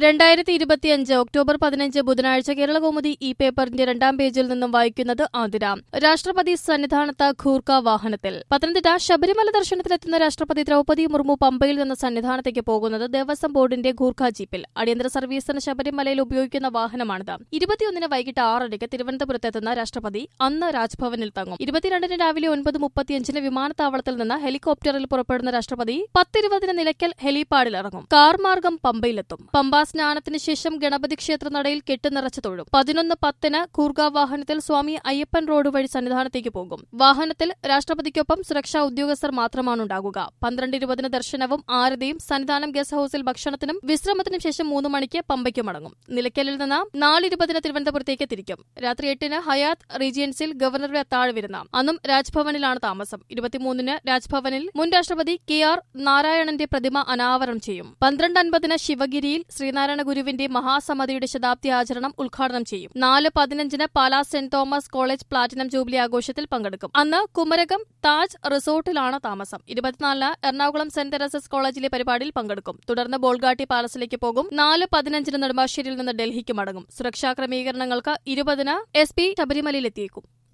രണ്ടായിരത്തി ഇരുപത്തിയഞ്ച് ഒക്ടോബർ പതിനഞ്ച് ബുധനാഴ്ച കേരളകൗമുദി ഈ പേപ്പറിന്റെ രണ്ടാം പേജിൽ നിന്നും വായിക്കുന്നത് ആതിര രാഷ്ട്രപതി സന്നിധാനത്ത് ഖൂർക്ക വാഹനത്തിൽ പത്തനംതിട്ട ശബരിമല ദർശനത്തിലെത്തുന്ന രാഷ്ട്രപതി ദ്രൌപദി മുർമു പമ്പയിൽ നിന്ന് സന്നിധാനത്തേക്ക് പോകുന്നത് ദേവസ്വം ബോർഡിന്റെ ഖൂർഖ ജീപ്പിൽ അടിയന്തര സർവീസിന് ശബരിമലയിൽ ഉപയോഗിക്കുന്ന വാഹനമാണിത് ഇരുപത്തിയൊന്നിന് വൈകിട്ട് ആറരയ്ക്ക് തിരുവനന്തപുരത്തെത്തുന്ന രാഷ്ട്രപതി അന്ന് രാജ്ഭവനിൽ തങ്ങും ഇരുപത്തിരണ്ടിന് രാവിലെ ഒൻപത് മുപ്പത്തിയഞ്ചിന് വിമാനത്താവളത്തിൽ നിന്ന് ഹെലികോപ്റ്ററിൽ പുറപ്പെടുന്ന രാഷ്ട്രപതി പത്തിരുപതിന് നിലയ്ക്കൽ ഹെലിപാഡിൽ ഇറങ്ങും കാർ മാർഗം പമ്പയിലെത്തും പമ്പാ സ്നാനത്തിന് ശേഷം ഗണപതി ക്ഷേത്ര നടയിൽ കെട്ടുനിറച്ച് തൊഴും പതിനൊന്ന് പത്തിന് കൂർഗ വാഹനത്തിൽ സ്വാമി അയ്യപ്പൻ റോഡ് വഴി സന്നിധാനത്തേക്ക് പോകും വാഹനത്തിൽ രാഷ്ട്രപതിക്കൊപ്പം സുരക്ഷാ ഉദ്യോഗസ്ഥർ മാത്രമാണ് ഉണ്ടാകുക പന്ത്രണ്ട് ഇരുപതിന് ദർശനവും ആരതിയും സന്നിധാനം ഗസ്റ്റ് ഹൌസിൽ ഭക്ഷണത്തിനും വിശ്രമത്തിനും ശേഷം മൂന്ന് മണിക്ക് പമ്പയ്ക്ക് മടങ്ങും നിലയ്ക്കലിൽ നിന്ന് നാലിരുപതിന് തിരുവനന്തപുരത്തേക്ക് തിരിക്കും രാത്രി എട്ടിന് ഹയാത്ത് റീജിയൻസിൽ ഗവർണറുടെ അത്താഴ് വിരുന്ന അന്നും രാജ്ഭവനിലാണ് താമസം ഇരുപത്തിമൂന്നിന് രാജ്ഭവനിൽ മുൻ രാഷ്ട്രപതി കെ ആർ നാരായണന്റെ പ്രതിമ അനാവരണം ചെയ്യും പന്ത്രണ്ട് അൻപതിന് ശിവഗിരിയിൽ ശ്രീനാരായണ ഗുരുവിന്റെ മഹാസമാധിയുടെ ശതാബ്ദി ആചരണം ഉദ്ഘാടനം ചെയ്യും നാല് പതിനഞ്ചിന് Pala saint Thomas college platinum jubilee ആഘോഷത്തിൽ പങ്കെടുക്കും അന്ന് കുമരകം താജ് റിസോർട്ടിലാണ് താമസം ഇരുപത്തിനാലിന് എറണാകുളം സെന്റ് തെരസസ് കോളേജിലെ പരിപാടിയിൽ പങ്കെടുക്കും തുടർന്ന് ബോൾഗാട്ടി പാലസിലേക്ക് പോകും നാല് പതിനഞ്ചിന് നെടുമ്പാശ്ശേരിയിൽ നിന്ന് ഡൽഹിക്ക് മടങ്ങും സുരക്ഷാ ക്രമീകരണങ്ങൾക്ക് ഇരുപതിന് എസ് പി ശബരിമലയിലെത്തിയേക്കും